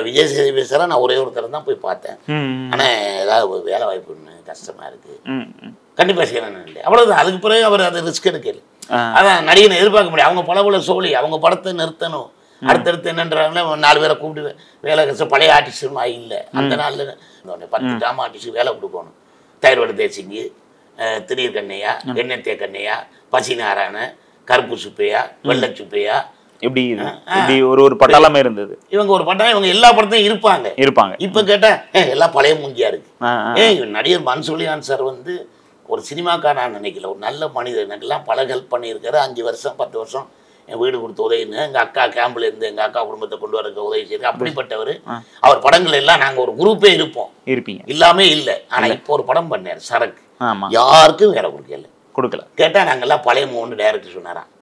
விஜய் சேதுபதி சாரை நான் ஒரே ஒருத்தர் தான் போய் பார்த்தேன் ம் ஆனால் ஏதாவது ஒரு வேலை வாய்ப்புன்னு கஷ்டமாக இருக்குது ம் ம் கண்டிப்பாக செய்யணும் இல்லை அவ்வளோதான் அதுக்கு பிறகு அவர் அதை ரிஸ்க் எடுக்கல ஆ. அதான் நடிகனை எதிர்பார்க்க முடியும் அவங்க பல பல சோழி அவங்க படத்தை நிறுத்தணும் அடுத்தடுத்து என்னன்றாங்களே நாலு பேரை கூப்பிட்டு வே- வேலை கஷ்டம் பழைய ஆர்டிஸ்டுமா இல்லை அந்த நாளில் பத்து ட்ராமா ஆர்டிஸ்ட் வேலை கொடுக்கணும் தயிர்வட தேசிங்கு அஹ், திடீர் கண்ணையா எண்ணெத்தே கண்ணையா பசி நாராயண கருப்பு சுப்பையா வெள்ளை சுப்பையா இப்படி இது இப்படி ஒரு ஒரு பட்டாளமே இருந்தது இவங்க ஒரு படம் இவங்க எல்லா படத்தையும் இருப்பாங்க இருப்பாங்க இப்போ கேட்டால் எல்லாம் பழைய மூஞ்சியா இருக்கு ஆ, ஆ. ஏய் நடிகர் மன்சூலியான் சார் வந்து ஒரு சினிமாக்கார நான் நினைக்கல ஒரு நல்ல மனிதர் எனக்கெல்லாம் பல ஹெல்ப் பண்ணியிருக்காரு அஞ்சு வருஷம் பத்து வருஷம் என் வீடு கொடுத்து உதவின்னு எங்கள் அக்கா கேம்பில் இருந்து எங்கள் அக்கா குடும்பத்தை கொண்டு வரக்கு உதவி செய்யுது அப்படிப்பட்டவர் அவர் படங்கள் எல்லாம் நாங்கள் ஒரு குரூப்பே இருப்போம் இருப்பீங்க இல்லாமே இல்லை ஆனால் இப்போ ஒரு படம் பண்ணார் சரக்கு ஆமா யாருக்கும் வேலை கொடுக்கல கொடுக்கல கேட்டால் நாங்கள்லாம் பழைய மூணு டைரக்டர் சொன்னாராம்